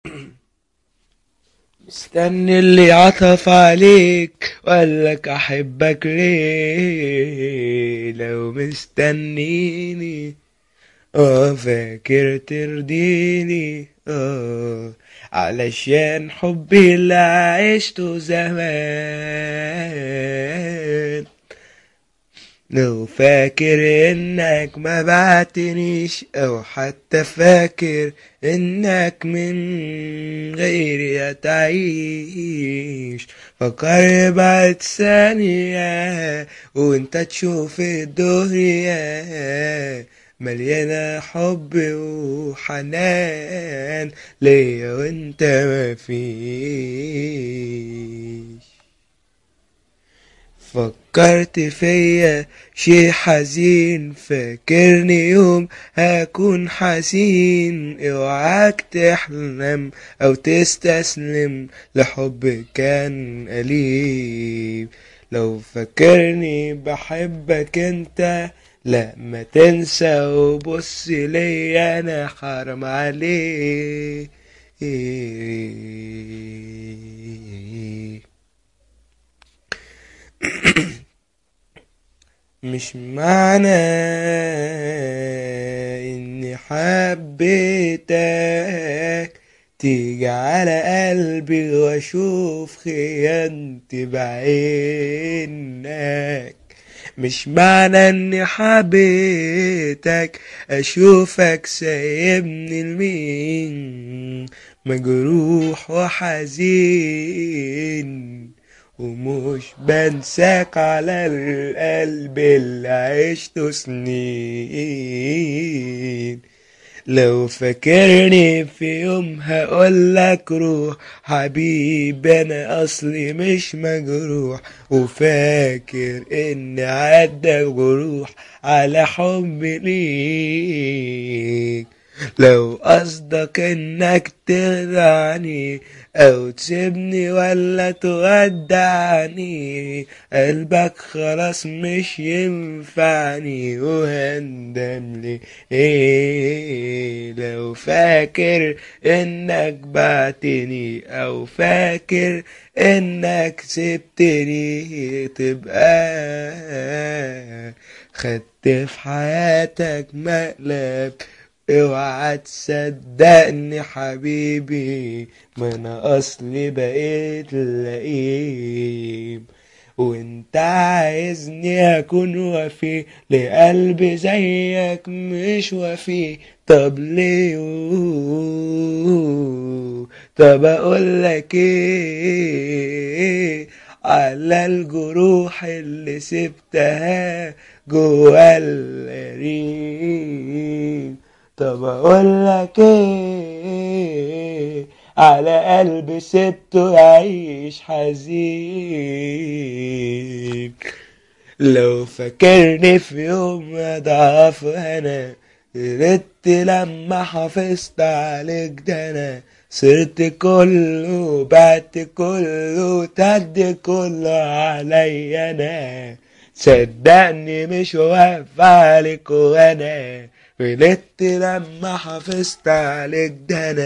مستني اللي عطف عليك وقالك احبك ليه لو مستنيني اه فاكر ترضيني اه علشان حبي اللي عشته زمان لو فاكر انك ما بعتنيش او حتى فاكر انك من غيري هتعيش فكر بعد ثانية وانت تشوف الدنيا مليانة حب وحنان ليا وانت مفيش فكرت فيا شي حزين فاكرني يوم هكون حزين اوعاك تحلم او تستسلم لحب كان قليل لو فاكرني بحبك انت لا ما تنسى وبص ليا انا حرام عليك مش معنى اني حبيتك تيجي على قلبي واشوف خيانتي بعينك مش معنى اني حبيتك اشوفك سايبني لمين مجروح وحزين ومش بنساك على القلب اللي عشته سنين لو فاكرني في يوم هقولك روح حبيبي انا اصلي مش مجروح وفاكر ان عدى جروح على حبي ليك لو قصدك انك تخدعني او تسيبني ولا تودعني قلبك خلاص مش ينفعني وهندم لي ايه لو فاكر انك بعتني او فاكر انك سبتني تبقى خدت في حياتك مقلب اوعى تصدقني حبيبي ما انا اصلي بقيت لئيم وانت عايزني اكون وفي لقلبي زيك مش وفي طب ليه طب اقول لك ايه على الجروح اللي سبتها جوا القريب طب اقول لك ايه على قلبي سبته يعيش حزين لو فاكرني في يوم اضعف انا ردت لما حافظت عليك ده انا صرت كله بعت كله تد كله عليا انا صدقني مش واقف عليك وانا غلطت لما حافظت عليك ده انا